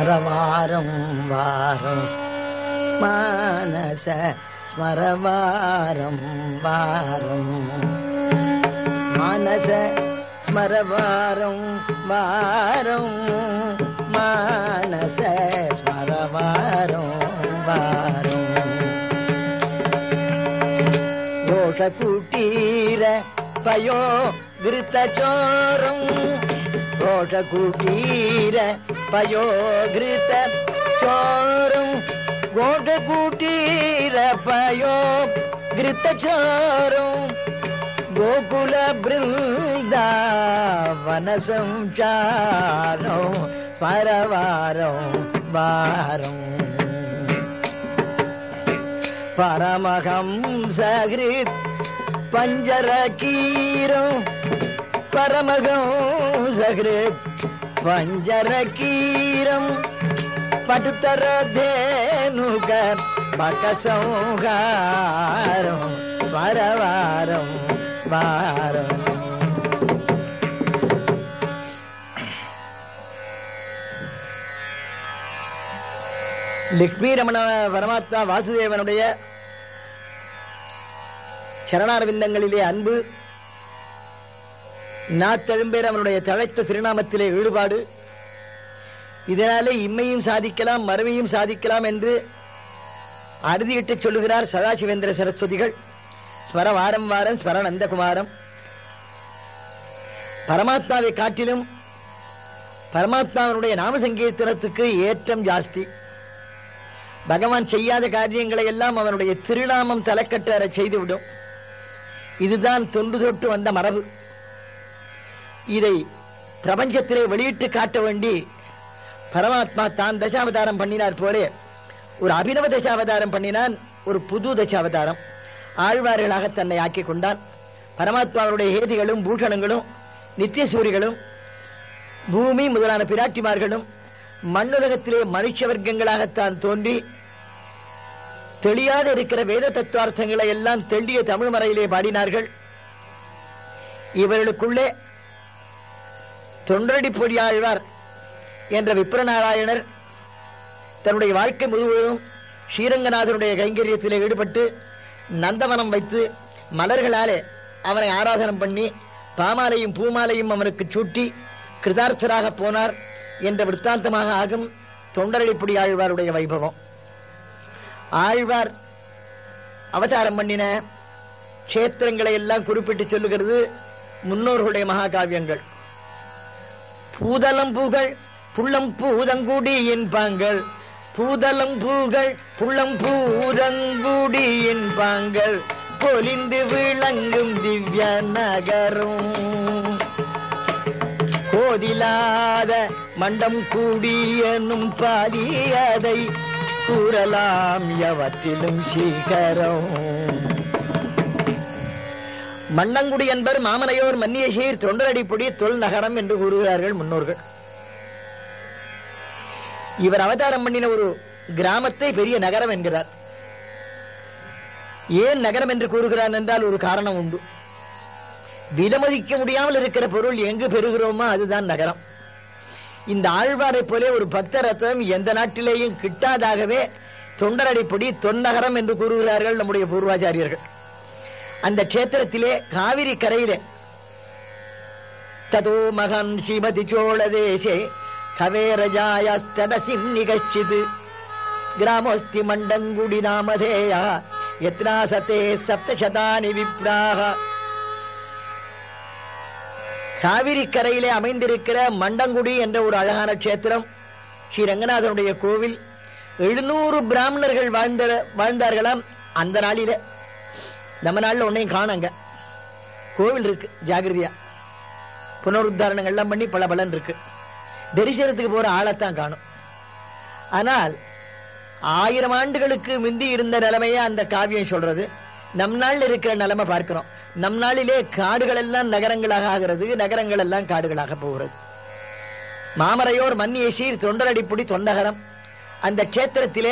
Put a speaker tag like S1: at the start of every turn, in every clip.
S1: ஸ்மரவாரம் வாரம் மானச ஸ்மரவாரம் வாரம் மானச ஸ்மரவாரம் வாரம் மானச ஸ்மரவாரம் வாரம் ഘോഷകൂട്ടീര പയോ ഘൃതചോരം ഘോഷകൂട്ടീര പയോ ഘൃത ചോരം ഘോഷകൂട്ടീര പയോ ഘൃതചോരം ഗോകുല ബൃന്ദാവന സംചാരം സ്മരവാരം വാരം பரமஹம்சகிருத் பஞ்சரகீரம் பரமஹம்சகிருத் பஞ்சரகீரம் படுத்தர தேனுக பகசௌகாரம் ஸ்வரவாரம் வாரம் லக்ஷ்மி ரமண பரமாத்மா வாசுதேவனுடைய சரணாரவிந்தங்களிலே அன்பு நாத்தெழும்பேர் அவனுடைய தழைத்த திருநாமத்திலே ஈடுபாடு இதனாலே இம்மையும் சாதிக்கலாம் மறுமையும் சாதிக்கலாம் என்று அறுதியிட்டு சொல்லுகிறார் சதாசிவேந்திர சரஸ்வதிகள் ஸ்மர வாரம் வாரம் ஸ்மர நந்தகுமாரம் பரமாத்மாவை காட்டிலும் பரமாத்மாவனுடைய நாம சங்கீர்த்தனத்துக்கு ஏற்றம் ஜாஸ்தி பகவான் செய்யாத காரியங்களை எல்லாம் அவனுடைய திருநாமம் தலைக்கட்ட செய்துவிடும் இதுதான் தொன்று தொட்டு வந்த மரபு இதை பிரபஞ்சத்திலே வெளியிட்டு காட்ட வேண்டி பரமாத்மா தான் தசாவதாரம் பண்ணினார் போலே ஒரு அபினவ தசாவதாரம் பண்ணினான் ஒரு புது தசாவதாரம் ஆழ்வார்களாக தன்னை ஆக்கிக் கொண்டான் பரமாத்மாவுடைய ஏதிகளும் பூஷணங்களும் நித்திய சூரிகளும் பூமி முதலான பிராட்டிமார்களும் மண்ணுலகத்திலே மனுஷ வர்க்கங்களாகத்தான் தோன்றி தெளியாத இருக்கிற வேத தத்துவார்த்தங்களை எல்லாம் தெள்ளிய தமிழ் மறையிலே பாடினார்கள் இவர்களுக்குள்ளே தொண்டரடி பொடியாழ்வார் என்ற விப்ரநாராயணர் தன்னுடைய வாழ்க்கை முழுவதும் ஸ்ரீரங்கநாதனுடைய கைங்கரியத்திலே ஈடுபட்டு நந்தவனம் வைத்து மலர்களாலே அவனை ஆராதனம் பண்ணி பாமாலையும் பூமாலையும் அவனுக்கு சூட்டி கிருதார்த்தராக போனார் என்ற விற்த்தாந்தமாக ஆகும் தொண்டரடிப்புடி ஆழ்வாருடைய வைபவம் ஆழ்வார் அவதாரம் பண்ணின கஷேத்திரங்களை எல்லாம் குறிப்பிட்டு சொல்லுகிறது முன்னோர்களுடைய மகாகாவியங்கள் பூதலம் புகழ் புள்ளம் பூதங்குடி என்பாங்கள் பூதலம் புகழ் புள்ளம் பூதங்குடி என்பாங்கள் பொலிந்து விளங்கும் திவ்ய நகரும் கோதிலாத மண்டம் கூடியனும் பாடியதை கூறலாம் எவற்றிலும் சீகரம் மண்ணங்குடி என்பர் மாமலையோர் மன்னியசீர் தொண்டரடிப்பொடி தொல் நகரம் என்று கூறுகிறார்கள் முன்னோர்கள் இவர் அவதாரம் பண்ணின ஒரு கிராமத்தை பெரிய நகரம் என்கிறார் ஏன் நகரம் என்று கூறுகிறான் என்றால் ஒரு காரணம் உண்டு விலமதிக்க முடியாமல் இருக்கிற பொருள் எங்கு பெறுகிறோமோ அதுதான் நகரம் இந்த ஆழ்வாரை போலே ஒரு பக்த ரத்தம் எந்த நாட்டிலேயும் கிட்டாதாகவே தொண்டரடிப்படி தொன்னகரம் என்று கூறுகிறார்கள் நம்முடைய பூர்வாச்சாரியர்கள் அந்த கஷேத்திரத்திலே காவிரி கரையிலே ததோ மகன் ஸ்ரீமதி சோழ தேசே கவேரஜாயஸ்தடசிம் நிகழ்ச்சிது கிராமோஸ்தி மண்டங்குடி நாமதேயா எத்னாசத்தே சப்தசதானி விப்ராக காவிரி கரையிலே அமைந்திருக்கிற மண்டங்குடி என்ற ஒரு அழகான கஷேத்திரம் ஸ்ரீ ரங்கநாதனுடைய கோவில் எழுநூறு பிராமணர்கள் வாழ்ந்த வாழ்ந்தார்களாம் அந்த நாளில நம்ம நாள்ல ஒன்னையும் காணங்க கோவில் இருக்கு ஜாகிரதையா புனருத்தாரணங்கள் எல்லாம் பண்ணி பல பலன் இருக்கு தரிசனத்துக்கு போற ஆளைத்தான் காணும் ஆனால் ஆயிரம் ஆண்டுகளுக்கு முந்தி இருந்த நிலைமையை அந்த காவியம் சொல்றது நம் நாள்ல இருக்கிற நிலைமை பார்க்கிறோம் நம் நாளிலே காடுகள் எல்லாம் நகரங்களாக ஆகிறது நகரங்கள் எல்லாம் காடுகளாக போகிறது மாமரையோர் மன்னிய சீர் தொண்டரடிப்புடி தொண்டகரம் அந்த கஷேத்திரத்திலே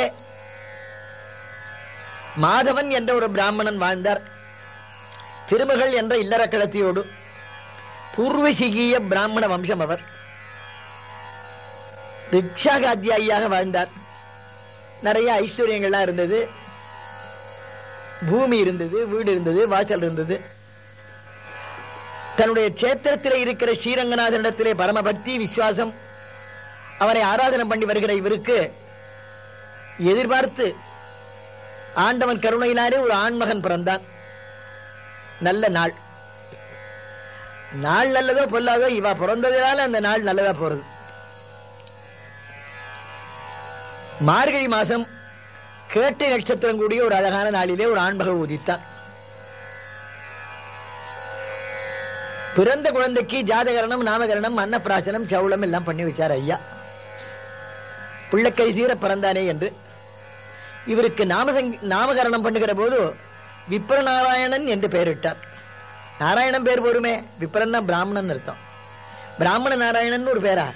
S1: மாதவன் என்ற ஒரு பிராமணன் வாழ்ந்தார் திருமகள் என்ற இல்லறக்கடத்தியோடு பூர்வசிகிய பிராமண வம்சம் அவர் ரிக்ஷாகாத்தியாயியாக வாழ்ந்தார் நிறைய ஐஸ்வர்யங்கள்லாம் இருந்தது பூமி இருந்தது வீடு இருந்தது வாசல் இருந்தது தன்னுடைய கஷேத்திரத்திலே இருக்கிற ஸ்ரீரங்கநாதனிடத்திலே பரமபக்தி விசுவாசம் அவரை ஆராதனை பண்ணி வருகிற இவருக்கு எதிர்பார்த்து ஆண்டவன் கருணையினாலே ஒரு ஆண்மகன் பிறந்தான் நல்ல நாள் நாள் நல்லதோ பொல்லாதோ இவ பிறந்ததுனால அந்த நாள் நல்லதா போறது மார்கழி மாசம் கேட்டை நட்சத்திரம் கூடிய ஒரு அழகான நாளிலே ஒரு ஆண்மகன் உதித்தான் பிறந்த குழந்தைக்கு ஜாதகரணம் நாமகரணம் அன்னப்பிராசனம் சவுளம் எல்லாம் பண்ணி வச்சார் ஐயா பிள்ளைக்கை சீர பிறந்தானே என்று இவருக்கு நாமசங் நாமகரணம் பண்ணுகிற போது விப்ரநாராயணன் என்று பெயரிட்டார் நாராயணன் பேர் போருமே விப்ரன்னா பிராமணன் அர்த்தம் பிராமண நாராயணன் ஒரு பேரா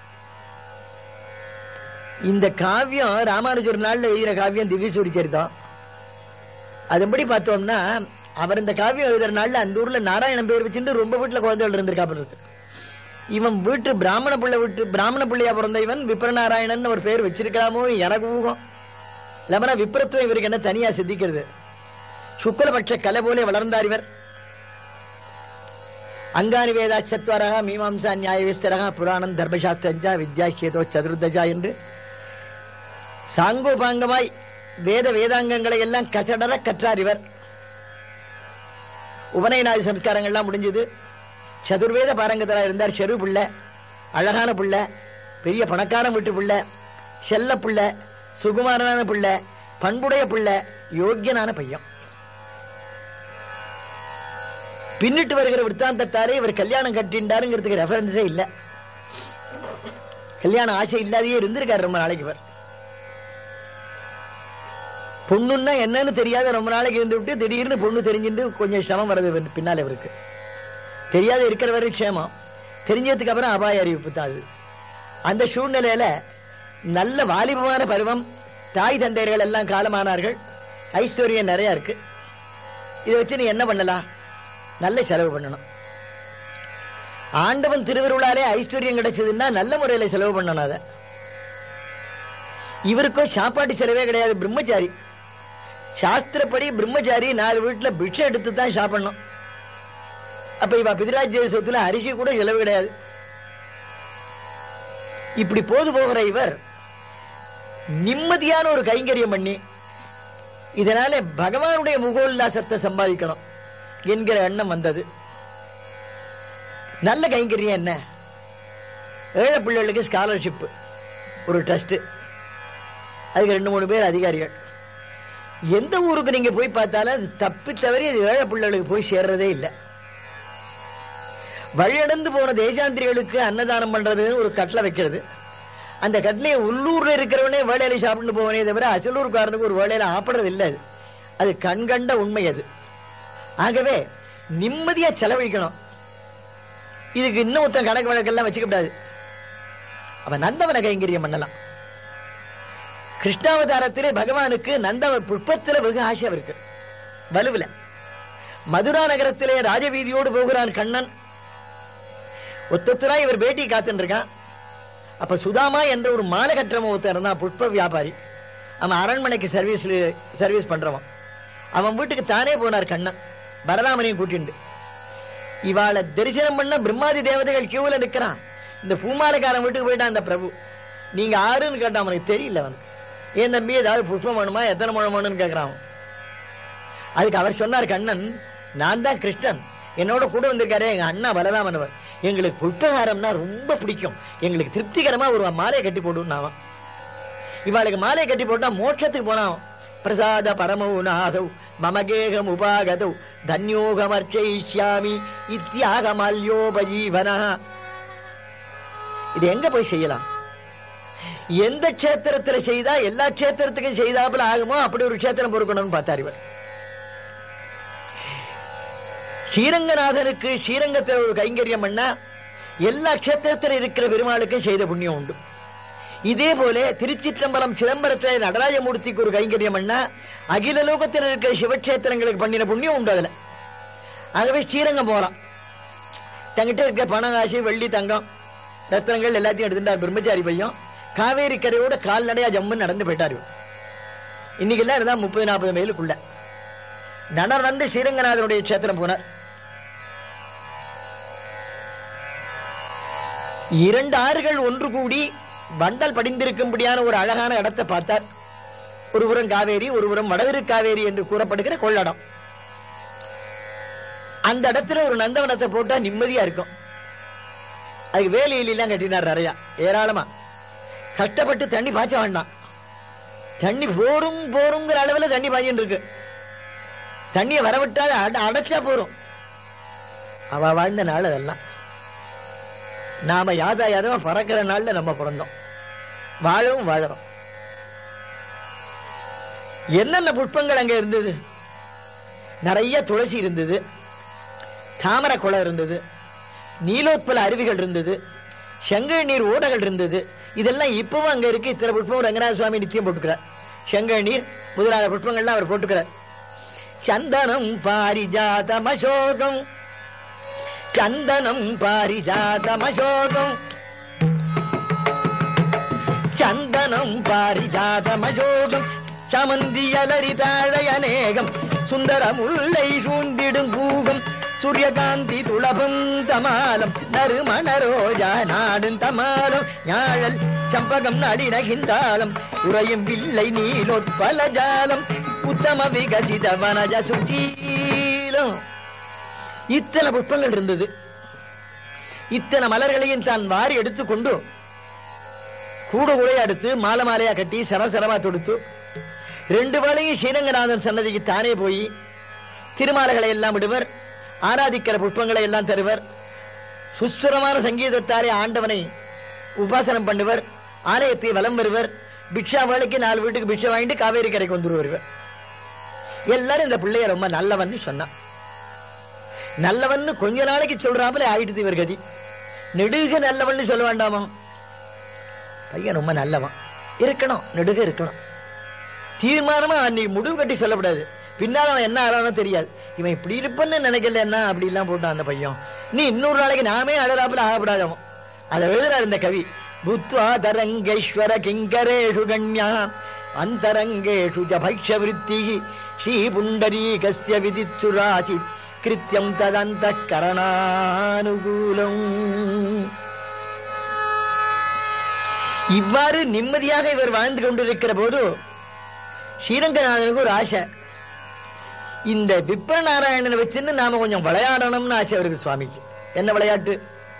S1: இந்த காவியம் ராமானுஜர் நாள்ல எழுதின காவியம் திவ்ய சரிதம் அதன்படி பார்த்தோம்னா அவர் இந்த காவியம் எழுதுற நாள்ல அந்த ஊர்ல நாராயணன் பேர் வச்சுட்டு ரொம்ப வீட்டுல குழந்தைகள் இருந்திருக்காப்புல இருக்கு இவன் வீட்டு பிராமண பிள்ளை வீட்டு பிராமண பிள்ளையா பிறந்த இவன் விப்ரநாராயணன் ஒரு பேர் வச்சிருக்கலாமோ எனக்கு ஊகம் இல்லாமனா விப்ரத்துவம் இவருக்கு என்ன தனியா சித்திக்கிறது சுக்லபட்ச கலை போலே வளர்ந்தார் இவர் அங்கானி வேதா சத்வரகா மீமாம்சா நியாய விஸ்தரகா புராணம் தர்மசாஸ்திரஜா வித்யா கேதோ சதுர்தஜா என்று சாங்கோபாங்கமாய் வேத வேதாங்கங்களை எல்லாம் கச்சடர கற்றார் இவர் உபநயநாதி சம்ஸ்காரங்கள்லாம் முடிஞ்சது சதுர்வேத பாரங்கத்தரா இருந்தார் செரு புள்ள அழகான புள்ள பெரிய பணக்கார வீட்டு புள்ள செல்ல புள்ள சுகுமாரனான புள்ள பண்புடைய புள்ள யோக்கியனான பையன் பின்னிட்டு வருகிற விற்த்தாந்தத்தாலே இவர் கல்யாணம் கட்டின்றாருங்கிறதுக்கு ரெஃபரன்ஸே இல்ல கல்யாணம் ஆசை இல்லாதையே இருந்திருக்காரு ரொம்ப நாளைக்கு இவர் பொண்ணுன்னா என்னன்னு தெரியாத ரொம்ப நாளைக்கு இருந்து விட்டு திடீர்னு பொண்ணு தெரிஞ்சுட்டு கொஞ்சம் சிரமம் வருது இவர் பின்னால இவருக்கு தெரியாத இருக்கிற வரை க்ஷேமம் தெரிஞ்சதுக்கு அப்புறம் அபாய அறிவிப்பு தான் அது அந்த சூழ்நிலையில நல்ல வாலிபமான பருவம் தாய் தந்தையர்கள் எல்லாம் காலமானார்கள் ஐஸ்வர்யம் நிறைய இருக்கு இதை வச்சு நீ என்ன பண்ணலாம் நல்ல செலவு பண்ணணும் ஆண்டவன் திருவருளாலே ஐஸ்வர்யம் கிடைச்சதுன்னா நல்ல முறையில செலவு பண்ணணும் அதை இவருக்கும் சாப்பாட்டு செலவே கிடையாது பிரம்மச்சாரி சாஸ்திரப்படி பிரம்மச்சாரி நாலு வீட்டுல பிக்ஷை எடுத்து தான் சாப்பிடணும் அப்ப இவ பிதிராஜ் சொத்துல அரிசி கூட செலவு கிடையாது இப்படி போது போகிற இவர் நிம்மதியான ஒரு கைங்கரியம் பண்ணி இதனால பகவானுடைய முகோல்லாசத்தை சம்பாதிக்கணும் என்கிற எண்ணம் வந்தது நல்ல கைங்கரியம் என்ன ஏழை பிள்ளைகளுக்கு ஸ்காலர்ஷிப் ஒரு ட்ரஸ்ட் அதுக்கு ரெண்டு மூணு பேர் அதிகாரிகள் எந்த ஊருக்கு நீங்க போய் பார்த்தாலும் அது தப்பி தவறி அது ஏழை பிள்ளைகளுக்கு போய் சேர்றதே இல்லை வழியடந்து போன தேசாந்திரிகளுக்கு அன்னதானம் பண்றதுன்னு ஒரு கட்டளை வைக்கிறது அந்த கட்டளையை உள்ளூர்ல இருக்கிறவனே வேலையில சாப்பிட்டு போவனே தவிர அசலூர்காரனுக்கு ஒரு வேலையில ஆப்படுறது இல்லை அது அது கண்கண்ட உண்மை அது ஆகவே நிம்மதியா செலவழிக்கணும் இதுக்கு இன்னும் ஒருத்தன் கணக்கு வழக்கெல்லாம் வச்சுக்க கூடாது அவன் நந்தவன கைங்கரியம் பண்ணலாம் கிருஷ்ணாவதாரத்திலே பகவானுக்கு நந்தவ புஷ்பத்துல வெகு ஆசை இருக்கு வலுவில மதுரா நகரத்திலே ராஜவீதியோடு போகிறான் கண்ணன் ஒத்தத்துரா இவர் பேட்டி காத்துட்டு இருக்கான் அப்ப சுதாமா என்ற ஒரு மாலை கட்டுறவன் ஒருத்தன் இருந்தான் புஷ்ப வியாபாரி அவன் அரண்மனைக்கு சர்வீஸ் சர்வீஸ் பண்றவன் அவன் வீட்டுக்கு தானே போனார் கண்ணன் பலராமனையும் கூட்டிண்டு இவாளை தரிசனம் பண்ண பிரம்மாதி தேவதைகள் கியூல நிக்கிறான் இந்த பூமாலைக்காரன் வீட்டுக்கு போயிட்டான் அந்த பிரபு நீங்க ஆறுன்னு கேட்டான் அவனுக்கு தெரியல அவனுக்கு ஏன் தம்பி ஏதாவது புஷ்பம் வேணுமா எத்தனை முழம் வேணும்னு கேட்கிறான் அவன். அதுக்கு அவர் சொன்னார் கண்ணன் நான் தான் கிருஷ்ணன் என்னோட கூட வந்திருக்காரே எங்க அண்ணா பலராமன் அவர் எங்களுக்கு புஷ்பகாரம்னா ரொம்ப பிடிக்கும் எங்களுக்கு திருப்திகரமா ஒரு மாலையை கட்டி போடுன்னு அவன் இவாளுக்கு மாலையை கட்டி போட்டா மோட்சத்துக்கு போனான் பிரசாத பரமௌ நாதௌ மமகேகம் உபாகதௌ தன்யோகமர்ச்சயிஷ்யாமி இத்தியாகமல்யோபஜீவனா இது எங்க போய் செய்யலாம் எந்த க்ஷேத்திரத்துல செய்தா எல்லா க்ஷேத்திரத்துக்கும் செய்தாப்புல ஆகுமோ அப்படி ஒரு க்ஷேத்திரம் பொறுக்கணும்னு பார்த்தார் இவர் ஸ்ரீரங்கநாதனுக்கு ஸ்ரீரங்கத்தில் ஒரு கைங்கரியம் பண்ணா எல்லா க்ஷேத்திரத்தில் இருக்கிற பெருமாளுக்கும் செய்த புண்ணியம் உண்டு இதே போல திருச்சிற்றம்பலம் சிதம்பரத்தில் நடராஜமூர்த்திக்கு ஒரு கைங்கரியம் பண்ணா அகில லோகத்தில் இருக்கிற சிவக்ஷேத்திரங்களுக்கு பண்ணின புண்ணியம் உண்டு அதுல ஆகவே ஸ்ரீரங்கம் போலாம் தங்கிட்ட இருக்க பணம் காசு வெள்ளி தங்கம் ரத்னங்கள் எல்லாத்தையும் எடுத்துட்டார் பிரம்மச்சாரி பையன் காவேரி கரையோட கால்நடையா ஜம்முன்னு நடந்து போயிட்டாரு இன்னைக்கு எல்லாம் இருந்தா முப்பது நாற்பது மைலுக்குள்ள நடந்து ஸ்ரீரங்கநாதனுடைய கஷேத்திரம் போனார் இரண்டு ஆறுகள் ஒன்று கூடி வண்டல் படிந்திருக்கும்படியான ஒரு அழகான இடத்தை பார்த்தார் ஒருபுறம் காவேரி ஒருபுறம் வடதிரு காவேரி என்று கூறப்படுகிற கொள்ளடம் அந்த இடத்துல ஒரு நந்தவனத்தை போட்டா நிம்மதியா இருக்கும் அதுக்கு வேலி எல்லாம் கட்டினார் நிறைய ஏராளமா கஷ்டப்பட்டு தண்ணி பாய்ச்ச வேண்டாம் தண்ணி போரும் போருங்கிற அளவுல தண்ணி பாய்ச்சிட்டு இருக்கு தண்ணியை வரவிட்டால் அட- அடைச்சா போரும் அவ வாழ்ந்த நாள் அதெல்லாம் நாம யாதா யாதவா பறக்கிற நாள்ல நம்ம பிறந்தோம் வாழவும் வாழறோம் என்னென்ன புஷ்பங்கள் அங்க இருந்தது நிறைய துளசி இருந்தது தாமரை குளம் இருந்தது நீலோத்பல அருவிகள் இருந்தது செங்கல் நீர் ஓடைகள் இருந்தது இதெல்லாம் இப்பவும் அங்க இருக்கு இத்தனை புஷ்பம் ரங்கநாத சுவாமி நித்தியம் போட்டுக்கிறார் செங்கல் நீர் முதலான புஷ்பங்கள்லாம் அவர் போட்டுக்கிறார் சந்தனம் பாரிஜாதம் அசோகம் சந்தனம் பாரிஜாதம் அசோகம் சந்தனம் பாரிஜாதம் அசோகம் சமந்தி அலரி தாழை அநேகம் சுந்தர முல்லை சூழ்ந்திடும் பூகம் சூரியகாந்தி துளபம் தமாலம் நறுமண ரோஜா நாடும் தமாலம் ஞாழல் சம்பகம் நளினகிந்தாலம் உறையும் வில்லை நீலோத்பல ஜாலம் உத்தம விகசித வனஜ சுஜீலம் இத்தனை புஷ்பங்கள் இருந்தது இத்தனை மலர்களையும் தான் வாரி எடுத்துக்கொண்டு கூட கூடையா எடுத்து மாலை மாலையா கட்டி சர சரமா தொடுத்து ரெண்டு வேளையும் ஸ்ரீரங்கநாதன் சன்னதிக்கு தானே போய் திருமாலைகளை எல்லாம் விடுவர் ஆராதிக்கிற புஷ்பங்களை எல்லாம் தருவர் சுஸ்வரமான சங்கீதத்தாலே ஆண்டவனை உபாசனம் பண்ணுவர் ஆலயத்தை வலம் வருவர் பிக்ஷா வேலைக்கு நாலு வீட்டுக்கு பிக்ஷை வாங்கிட்டு காவேரி கரைக்கு வந்துருவர் எல்லாரும் இந்த பிள்ளைய ரொம்ப நல்லவன்னு சொன்னான் நல்லவன்னு கொஞ்ச நாளைக்கு சொல்றாப்புல ஆயிடுது இவர் கதி நெடுக நல்லவன்னு சொல்ல வேண்டாமா பையன் ரொம்ப நல்லவன் இருக்கணும் நெடுக இருக்கணும் தீர்மானமா அன்னைக்கு முடிவு கட்டி சொல்லக்கூடாது பின்னால அவன் என்ன ஆறானோ தெரியாது இவன் இப்படி இருப்பன்னு நினைக்கல என்ன அப்படி எல்லாம் போட்டான் அந்த பையன் நீ இன்னொரு நாளைக்கு நாமே அழறாப்புல ஆகப்படாது அவன் அதை எழுதுறாரு இந்த கவி புத்வா தரங்கேஸ்வர கிங்கரேஷு கண்யா அந்தரங்கேஷு ஜ பைக்ஷ விருத்தி ஸ்ரீ புண்டரீகஸ்ய விதிச்சுராசி கிருத்தியம் ததந்த கரணானுகூலம் இவ்வாறு நிம்மதியாக இவர் வாழ்ந்து கொண்டிருக்கிற போது ஸ்ரீரங்கநாதனுக்கு ஒரு ஆசை இந்த விப்ர நாராயணனை வச்சுன்னு நாம கொஞ்சம் விளையாடணும்னு ஆசை அவருக்கு சுவாமிக்கு என்ன விளையாட்டு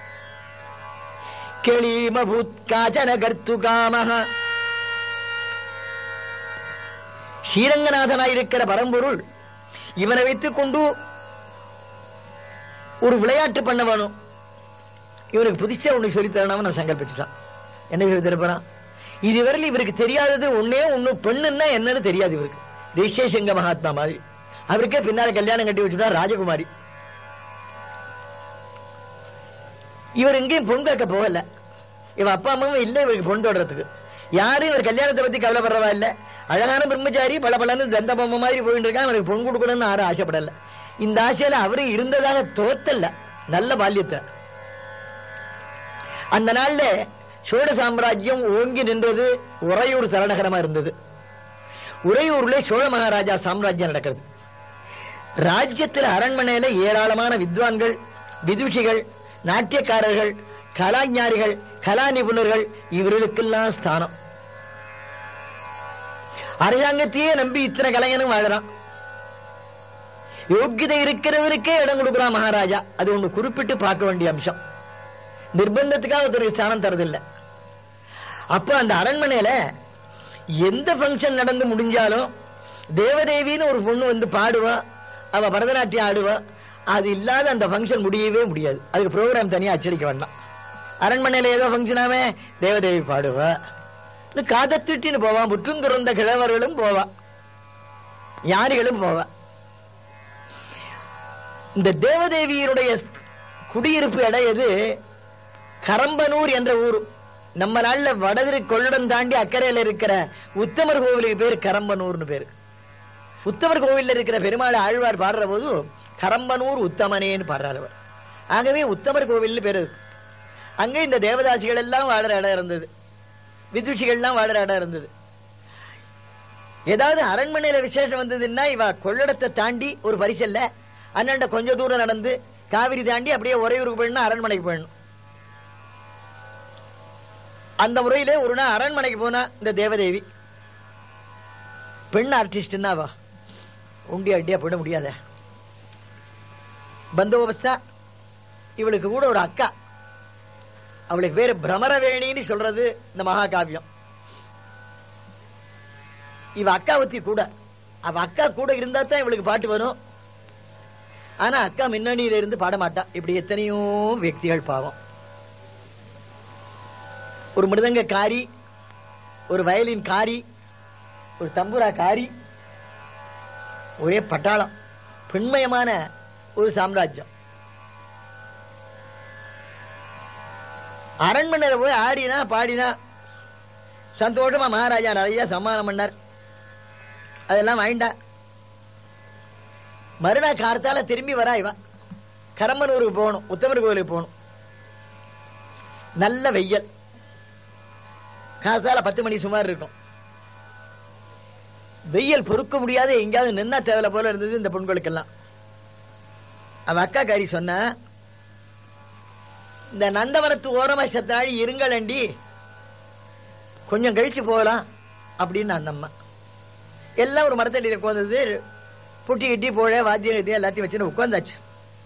S1: கெளிமபூத் காச்சன கர்த்து காமஹ ஸ்ரீரங்கநாதனாயிருக்கிற பரம்பொருள் இவனை வைத்துக் கொண்டு ஒரு விளையாட்டு பண்ண வேணும் இவனுக்கு புதுச்சா ஒண்ணு சொல்லித் தரணும்னு நான் சங்கல்பிச்சுட்டான் என்ன சொல்லி தரப்போறான் இதுவரையில் இவருக்கு தெரியாதது ஒண்ணே ஒண்ணு பெண்ணுன்னா என்னன்னு தெரியாது இவருக்கு ரிஷேஷங்க மகாத்மா மாதிரி அவருக்கே பின்னால கல்யாணம் கட்டி வச்சுட்டா ராஜகுமாரி இவர் எங்கேயும் பொன் கேட்க போகல இவ அப்பா அம்மாவும் இல்ல இவருக்கு பொன் தொடறதுக்கு யாரும் இவர் கல்யாணத்தை பத்தி கவலைப்படுறவா இல்ல அழகான பிரம்மச்சாரி பல பலன்னு தந்த பொம்மை மாதிரி போயிட்டு இருக்கான் அவருக்கு பொன் கொடுக்கணும்னு யாரும் ஆசைப்படல இந்த ஆசையில அவரு இருந்ததாக தோத்தல்ல நல்ல பால்யத்தை அந்த நாள்ல சோழ சாம்ராஜ்யம் ஓங்கி நின்றது உறையூர் தலைநகரமா இருந்தது உறையூர்ல சோழ மகாராஜா சாம்ராஜ்யம் நடக்கிறது ராஜ்யத்தில் அரண்மனையில ஏராளமான வித்வான்கள் விதுஷிகள் நாட்டியக்காரர்கள் கலாஞானிகள் கலா நிபுணர்கள் இவர்களுக்கெல்லாம் ஸ்தானம் அரசாங்கத்தையே நம்பி இத்தனை கலைஞனும் வாழறான் யோக்கியதை இருக்கிறவருக்கே இடம் கொடுக்கிறான் மகாராஜா அது ஒண்ணு குறிப்பிட்டு பார்க்க வேண்டிய அம்சம் நிர்பந்தத்துக்காக ஒருத்தருக்கு ஸ்தானம் தரதில்லை அப்ப அந்த அரண்மனையில எந்த ஃபங்க்ஷன் நடந்து முடிஞ்சாலும் தேவதேவின்னு ஒரு பொண்ணு வந்து பாடுவா அவ பரதநாட்டியம் ஆடுவா அது இல்லாத அந்த ஃபங்க்ஷன் முடியவே முடியாது அதுக்கு ப்ரோக்ராம் தனியா அச்சடிக்க வேண்டாம் அரண்மனையில ஏதோ ஃபங்க்ஷனாவே தேவதேவி பாடுவா இன்னும் காதத்திட்டின்னு போவா முற்றும் துறந்த கிழவர்களும் போவா ஞானிகளும் போவா இந்த தேவதேவியினுடைய குடியிருப்பு இடம் எது கரம்பனூர் என்ற ஊர் நம்ம நாள்ல வடதிரு கொள்ளடம் தாண்டி அக்கறையில இருக்கிற உத்தமர் கோவிலுக்கு பேரு கரம்பனூர்னு பேரு உத்தமர் கோவில்ல இருக்கிற பெருமாள் ஆழ்வார் பாடுற போது கரம்பனூர் உத்தமனேன்னு பாடுறார் அவர் ஆகவே உத்தமர் கோவில்னு பேரு இருக்கு. அங்க இந்த தேவதாசிகள் எல்லாம் வாழற இடம் இருந்தது விதுஷிகள்லாம் வாடுற இடம் இருந்தது ஏதாவது அரண்மனையில விசேஷம் வந்ததுன்னா இவ கொள்ளடத்தை தாண்டி ஒரு பரிசல்ல அண்ணன்ட கொஞ்ச தூரம் நடந்து காவிரி தாண்டி அப்படியே ஒரேயூருக்கு போயிடணும் அரண்மனைக்கு போயிடணும் அந்த முறையிலே ஒரு நாள் அரண்மனைக்கு போனா இந்த தேவதேவி பெண் ஆர்டிஸ்ட்னா வா உண்டி அடியா போயிட முடியாத பந்தோபஸ்தா இவளுக்கு கூட ஒரு அக்கா அவளுக்கு பேரு பிரமரவேணின்னு சொல்றது இந்த மகாகாவியம் இவ அக்காவத்தி கூட அவ அக்கா கூட இருந்தா தான் இவளுக்கு பாட்டு வரும் ஆனா அக்கா முன்னணியில இருந்து பாட மாட்டா இப்படி எத்தனையோ వ్యక్తిகள் பாவம் ஒரு மிருதங்க காரி ஒரு வயலின் காரி ஒரு தம்புரா காரி ஒரே பட்டாளம் பெண்மயமான ஒரு சாம்ராஜ்யம் அரண்மனையில போய் ஆடினா பாடினா சந்தோஷமா மகாராஜா நிறைய சம்மானம் பண்ணார் அதெல்லாம் வாங்கிட்டா மறுநாள் கார்த்தால திரும்பி வரா இவ கரம்பனூருக்கு போகணும் உத்தமர் கோயிலுக்கு போகணும் நல்ல வெய்யல் கார்த்தால பத்து மணி சுமார் இருக்கும் வெயில் பொறுக்க முடியாத எங்கேயாவது நின்னா தேவையில்ல போல இருந்தது இந்த பெண்களுக்கெல்லாம் அவ அக்கா காரி சொன்ன இந்த நந்தவனத்து ஓரமா சத்தாழி இருங்களண்டி கொஞ்சம் கழிச்சு போகலாம் அப்படின்னு அந்த அம்மா எல்லாம் ஒரு மரத்தடியில் உட்காந்தது புட்டி கிட்டி போழ வாத்தியம் கட்டி எல்லாத்தையும் வச்சுன்னு உட்காந்தாச்சு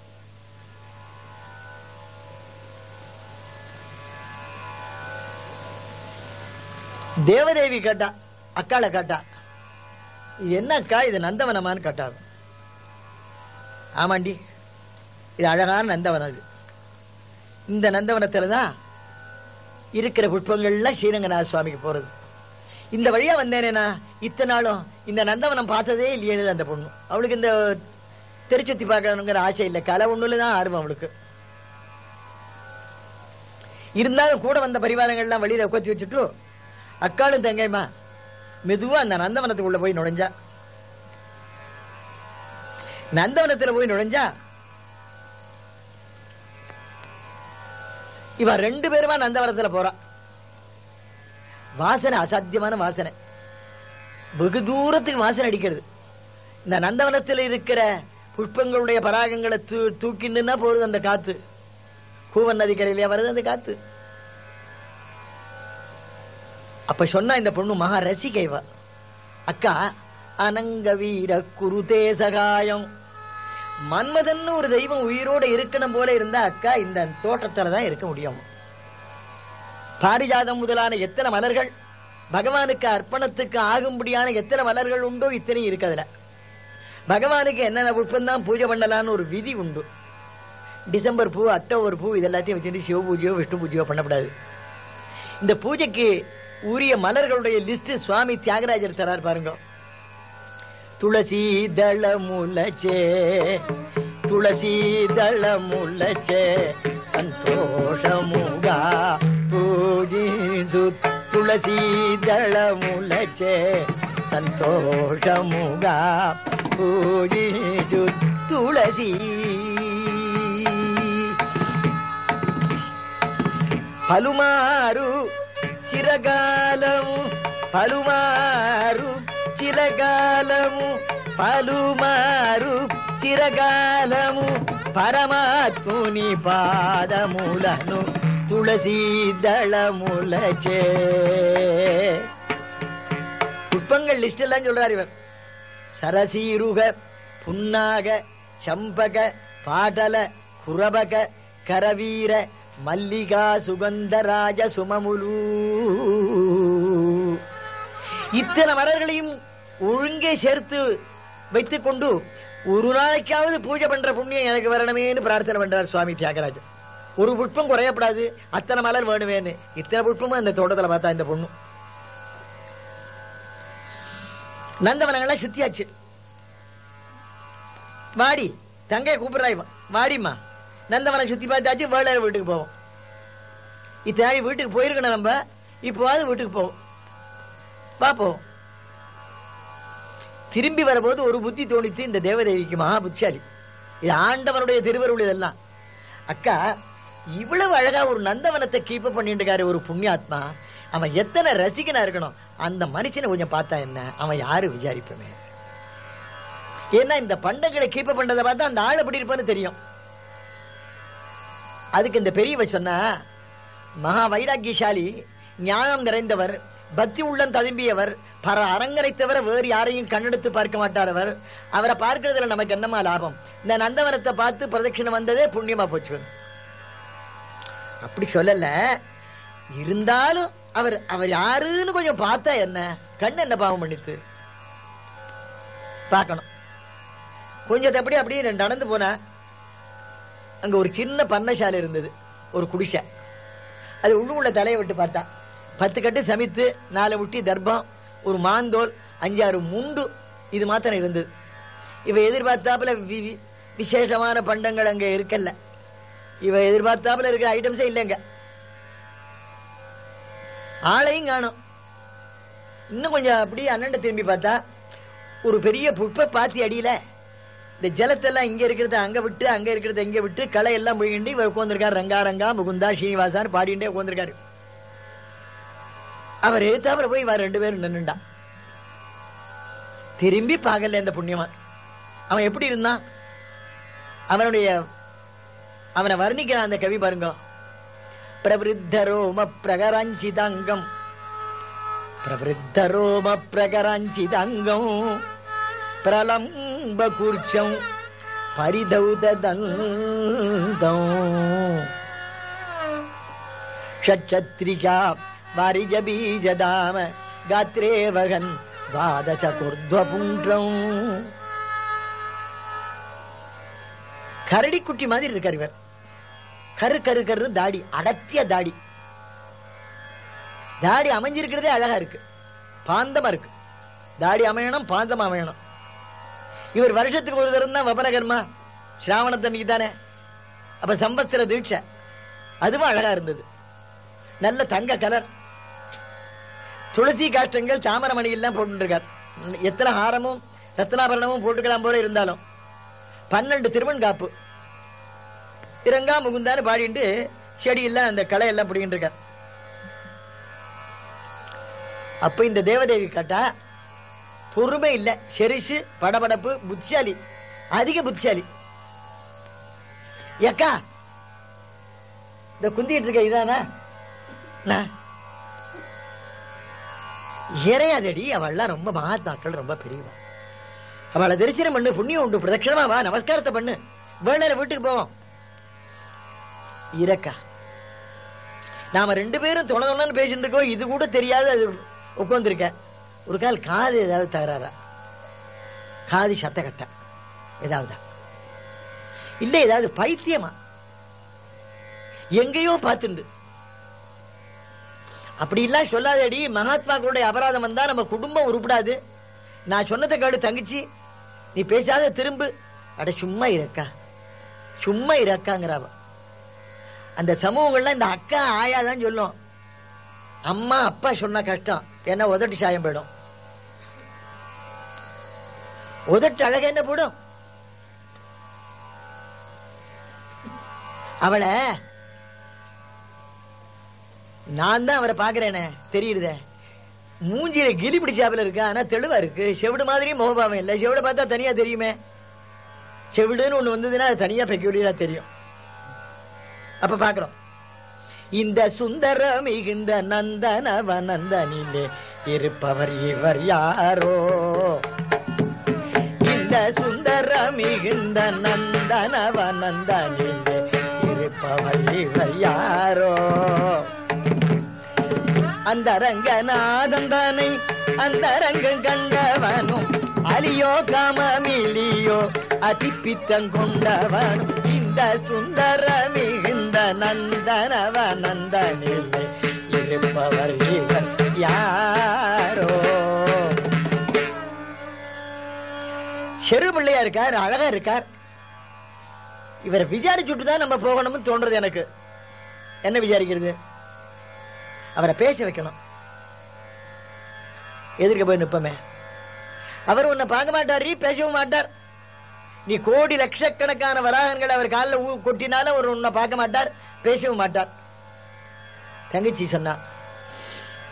S1: தேவதேவி கேட்டா அக்காளை கேட்டா இது என்ன அக்கா இது நந்தவனமான்னு கேட்டாங்க ஆமாண்டி இது அழகான நந்தவனம் அது இந்த நந்தவனத்துல தான் இருக்கிற புஷ்பங்கள்லாம் ஸ்ரீரங்கநாத சுவாமிக்கு போறது இந்த வழியா வந்தேனேனா இத்தனை நாளும் இந்த நந்தவனம் பார்த்ததே இல்லையே அந்த பொண்ணு அவளுக்கு இந்த திருச்சுத்தி பார்க்கணுங்கிற ஆசை இல்லை கலை ஒண்ணுல தான் ஆர்வம் அவளுக்கு இருந்தாலும் கூட வந்த பரிவாரங்கள்லாம் வெளியில உட்காந்து வச்சுட்டு அக்காளும் தங்கைமா மெதுவா அந்த நந்தவனத்துக்குள்ள போய் நுழைஞ்சா நந்தவனத்துல போய் நுழைஞ்சா இவ ரெண்டு பேருமா நந்தவனத்துல போறா வாசனை அசாத்தியமான வாசனை வெகு தூரத்துக்கு வாசனை அடிக்கிறது இந்த நந்தவனத்தில் இருக்கிற புஷ்பங்களுடைய பராகங்களை தூ தூக்கிண்டுன்னா போறது அந்த காத்து கூவன் நதிக்கரையிலேயே வருது அந்த காத்து அப்ப சொன்னா இந்த பொண்ணு மகா ரசிகைவா அக்கா அனங்க வீர குருதே சகாயம் மன்மதன் ஒரு தெய்வம் உயிரோட இருக்கணும் போல இருந்தா அக்கா இந்த தோட்டத்துல தான் இருக்க முடியும் பாரிஜாதம் முதலான எத்தனை மலர்கள் பகவானுக்கு அர்ப்பணத்துக்கு ஆகும்படியான எத்தனை மலர்கள் உண்டோ இத்தனை இருக்கு அதுல பகவானுக்கு என்னென்ன புஷ்பம் தான் பூஜை பண்ணலாம்னு ஒரு விதி உண்டு டிசம்பர் பூ அக்டோபர் பூ இதெல்லாத்தையும் வச்சுட்டு சிவ பூஜையோ விஷ்ணு பூஜையோ பண்ணக்கூடாது இந்த பூஜைக்கு உரிய மலர்களுடைய லிஸ்ட் சுவாமி தியாகராஜர் தரார் பாருங்க துளசி தள முலச்சே துளசி దళ ములచే సంతోషముగా పూజించు తులసి దళ ములచే సంతోషముగా పూజించు తులసి పలుమారు చిరగాలము పలుమారు చిరగాలము పలుమారు చిరగాలము పరమాత్ముని పాదములను తులసి దళములచే புஷ்பங்கள் லிஸ்ட் எல்லாம் சொல்றாரு இவர் சரசீருக புன்னாக சம்பக பாடல குரபக கரவீர மல்லிகா சுகந்தராஜ சுமமுலு இத்தனை மலர்களையும் ஒழுங்கே சேர்த்து வைத்துக் கொண்டு ஒரு நாளைக்காவது பூஜை பண்ற புண்ணியம் எனக்கு வரணுமேன்னு பிரார்த்தனை பண்றார் சுவாமி தியாகராஜன் ஒரு புஷ்பம் குறையப்படாது அத்தனை மலர் வேணுமேன்னு இத்தனை புஷ்பமும் அந்த தோட்டத்துல பார்த்தா இந்த பொண்ணு நந்தவனங்கள்லாம் சுத்தியாச்சு வாடி தங்கைய கூப்பிடுறாய் வாடிம்மா நந்தவனம் சுத்தி பார்த்தாச்சு வேளையர் வீட்டுக்கு போவோம் இத்தனை வீட்டுக்கு போயிருக்கணும் நம்ம இப்போவாது வீட்டுக்கு போவோம் வா போவோம் திரும்பி வரும்போது ஒரு புத்தி தோணித்து இந்த தேவதேவிக்கு மகா புத்திசாலி இது ஆண்டவனுடைய திருவருள் இதெல்லாம் அக்கா இவ்வளவு அழகா ஒரு நந்தவனத்தை கீப்ப பண்ணிட்டு இருக்காரு ஒரு புண்ணியாத்மா அவன் எத்தனை ரசிகனா இருக்கணும் அந்த மனுஷனை கொஞ்சம் பார்த்தா என்ன அவன் யாரு விசாரிப்பமே ஏன்னா இந்த பண்டங்களை கீப்ப பண்றதை பார்த்தா அந்த ஆள் எப்படி இருப்பான்னு தெரியும் அதுக்கு இந்த பெரியவ சொன்னா மகா வைராக்கியசாலி ஞானம் நிறைந்தவர் பக்தி உள்ளம் ததும்பியவர் பர அரங்கனை தவிர வேறு யாரையும் கண்ணெடுத்து பார்க்க மாட்டார் அவர் அவரை பார்க்கறதுல நமக்கு என்னமா லாபம் இந்த நந்தவனத்தை பார்த்து பிரதட்சிணம் வந்ததே புண்ணியமா போச்சு அப்படி சொல்லல இருந்தாலும் அவர் அவர் யாருன்னு கொஞ்சம் பார்த்தா என்ன கண்ணு என்ன பாவம் பண்ணித்து பார்க்கணும் கொஞ்சம் அப்படி அப்படியே நடந்து போனா அங்க ஒரு சின்ன பண்ணசாலை இருந்தது ஒரு குடிசை அது உள்ளுக்குள்ள தலையை விட்டு பார்த்தா பத்து கட்டு சமைத்து நாலு முட்டி தர்ப்பம் ஒரு மாந்தோல் அஞ்சாறு முண்டு இது மாத்திரம் இருந்தது இவ எதிர்பார்த்தாப்புல வி- வி- விசேஷமான பண்டங்கள் அங்க இருக்கல்ல இவ எதிர்பார்த்தாப்புல இருக்கிற ஐட்டம்ஸே இல்லைங்க ஆளையும் காணும் இன்னும் கொஞ்சம் அப்படியே அண்ணன் திரும்பி பார்த்தா ஒரு பெரிய புட்ப பாத்தி அடியில இந்த ஜலத்தெல்லாம் இங்க இருக்கிறத அங்க விட்டு அங்க இருக்கிறத இங்க விட்டு களை எல்லாம் போயிட்டு இவர் உட்கார்ந்திருக்காரு ரங்கா ரங்கா முகுந்தா ஸ்ரீனிவாசான்னு பாடிண்டே உட்கார்ந்திருக்காரு அவர் எழுத்தாப்புல போய் இவர் ரெண்டு பேரும் நின்னுண்டா திரும்பி பார்க்கல இந்த புண்ணியமான் அவன் எப்படி இருந்தான் அவனுடைய அவனை வர்ணிக்கிறான் அந்த கவி பாருங்க பிரவருத்த ரோம பிரகராஞ்சிதாங்கம் பிரவருத்த ரோம பிரகராஞ்சிதாங்கம் பிரலம்ப கூர்ச்சம் பரிதௌதந்தம் ஷட்சத்ரிகா வாரிஜ பீஜதாம காத்ரே வகன் துவாதச குர்த்வபுன்றம் கரடி குட்டி மாதிரி இருக்கார் இவர் கரு கரு கரு தாடி அடர்த்திய தாடி தாடி அமைஞ்சிருக்கிறதே அழகா இருக்கு பாந்தமா இருக்கு தாடி அமையணும் பாந்தமா அமையணும் இவர் வருஷத்துக்கு ஒரு தரம் தான் வபரகர்மா ஸ்ராவணத்தன்னைக்கு தானே அப்ப சம்பத்சர தீட்சை அதுவும் அழகா இருந்தது நல்ல தங்க கலர் துளசி காஷ்டங்கள் தாமரமணி எல்லாம் போட்டுருக்கார் எத்தனை ஹாரமும் ரத்னாபரணமும் போட்டுக்கலாம் போல இருந்தாலும் பன்னெண்டு திருமண் காப்பு இரங்கா முகுந்தான்னு பாடிட்டு செடியெல்லாம் அந்த களை எல்லாம் பிடிக்கிட்டு இருக்கார் அப்ப இந்த தேவதேவி கேட்டா பொறுமை இல்ல செரிசு படபடப்பு புத்திசாலி அதிக புத்திசாலி ஏக்கா இந்த குந்திட்டு இருக்க இதானா நான் இறையாதடி அவள்லாம் ரொம்ப மகாத்மாக்கள் ரொம்ப பெரியவா அவளை தரிசனம் பண்ணு புண்ணியம் உண்டு பிரதட்சணமா வா நமஸ்காரத்தை பண்ணு வேளையில வீட்டுக்கு போவோம் இரக்கா நாம ரெண்டு பேரும் தொண தொணன்னு பேசிட்டு இருக்கோம் இது கூட தெரியாது அது உட்கார்ந்துருக்க ஒரு கால் காது ஏதாவது தகராறா காது சத்த கட்ட ஏதாவது இல்ல ஏதாவது பைத்தியமா எங்கேயோ பார்த்துண்டு அப்படி எல்லாம் சொல்லாதடி மகாத்மாக்களுடைய அபராதம் வந்தா நம்ம குடும்பம் உருப்படாது நான் சொன்னதை கேடு தங்கச்சி நீ பேசாத திரும்பு அட சும்மா இருக்கா சும்மா இருக்கங்கிறாவ அந்த சமூகங்கள்ல இந்த அக்கா ஆயா தான் சொல்லும் அம்மா அப்பா சொன்னா கஷ்டம் ஏன்னா உதட்டு சாயம் போயிடும் உதட்டு அழக என்ன போடும் அவளை நான் தான் அவரை பாக்குறேனே தெரியுதே மூஞ்சியில கிளி பிடிச்சாப்புல இருக்கு ஆனா தெளிவா இருக்கு செவிடு மாதிரியும் முகபாவம் இல்ல செவிட பார்த்தா தனியா தெரியுமே செவிடுன்னு ஒண்ணு வந்ததுன்னா அது தனியா பெக்யூலியரா தெரியும் அப்ப பாக்குறோம் இந்த சுந்தர மிகுந்த நந்தனவ நந்தனிலே இருப்பவர் இவர் யாரோ இந்த சுந்தர மிகுந்த நந்தனவ நந்தனிலே இருப்பவர் இவர் யாரோ அந்த ரங்கநாதந்தனை அந்த ரங்கம் கண்டவனும் அலியோ காமமிலியோ அதிப்பித்தங்கொண்டவனும் இந்த சுந்தர மிகுந்த நந்தனவ நந்தனிலே இருப்பவர் இவர் யாரோ செரு பிள்ளையா இருக்கார் அழகா இருக்கார் இவரை விசாரிச்சுட்டு தான் நம்ம போகணும்னு தோன்றது எனக்கு என்ன விசாரிக்கிறது அவரை பேச வைக்கணும் எதிர்க்க போய் நிப்பமே அவர் உன்னை பார்க்க மாட்டார் பேசவும் மாட்டார் நீ கோடி லட்சக்கணக்கான வராகங்கள் அவர் காலில் ஊ கொட்டினாலும் அவர் உன்னை பார்க்க மாட்டார் பேசவும் மாட்டார் தங்கச்சி சொன்னா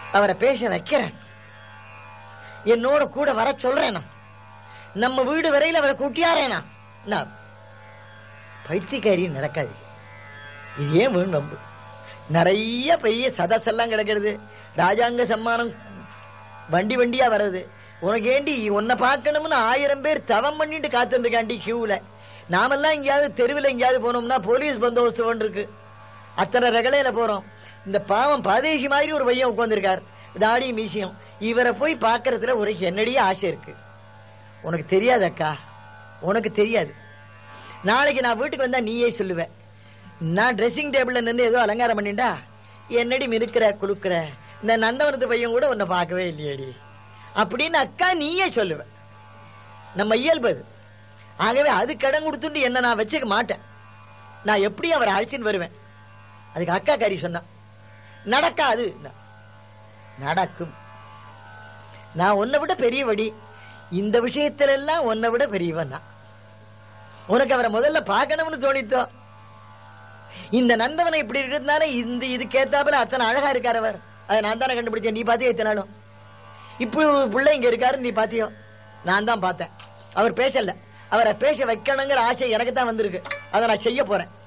S1: அவரை பேச வைக்கிறேன் என்னோட கூட வர சொல்றேன் நான். நம்ம வீடு வரையில் அவரை கூட்டியாரேனா நான் பைத்தியக்காரி நடக்காது இது ஏன் வேணும் நம்பு நிறைய பெரிய சதசெல்லாம் கிடக்கிறது ராஜாங்க சம்மானம் வண்டி வண்டியா வர்றது உனக்கு ஏண்டி உன்னை பார்க்கணும்னு ஆயிரம் பேர் தவம் பண்ணிட்டு காத்துருக்காண்டி கியூல நாமெல்லாம் எங்கேயாவது தெருவில் எங்கேயாவது போனோம்னா போலீஸ் பந்தோபஸ்து ஒன்று இருக்கு அத்தனை ரகலையில போறோம் இந்த பாவம் பரதேசி மாதிரி ஒரு பையன் உட்கார்ந்திருக்கார் தாடி மீசியம் இவரை போய் பார்க்கறதுல ஒரு என்னடிய ஆசை இருக்கு உனக்கு தெரியாது அக்கா உனக்கு தெரியாது நாளைக்கு நான் வீட்டுக்கு வந்தா நீயே சொல்லுவ நான் ட்ரெஸ்ஸிங் டேபிள்ல நின்று ஏதோ அலங்காரம் பண்ணிட்டா என்னடி மினுக்கிற குலுக்குற இந்த நந்தவனத்து பையன் கூட உன்னை பார்க்கவே இல்லையேடி அப்படின்னு அக்கா நீயே சொல்லுவ நம்ம இயல்பு அது ஆகவே அது கடன் கொடுத்துட்டு என்ன நான் வச்சுக்க மாட்டேன் நான் எப்படி அவரை அழைச்சின்னு வருவேன் அதுக்கு அக்கா காரி சொன்னா நடக்காது நான், நடக்கும் நான் உன்னை விட பெரியவடி இந்த விஷயத்துல எல்லாம் உன்னை விட பெரியவன் நான் உனக்கு அவரை முதல்ல பார்க்கணும்னு தோணித்தோ இந்த நந்தவனை இப்படி இருக்கிறதுனால இந்த இதுக்கு ஏத்தாப்புல அத்தனை அழகா இருக்காரு அவர் அதை நான் தானே கண்டுபிடிச்சேன் நீ பாத்தியா இத்தனை நாளும் இப்படி ஒரு பிள்ளை இங்க இருக்காரு நீ பாத்தியோ நான் தான் பார்த்தேன் அவர் பேசல அவரை பேச வைக்கணுங்கிற ஆசை எனக்கு தான் வந்திருக்கு அதை நான் செய்ய போறேன்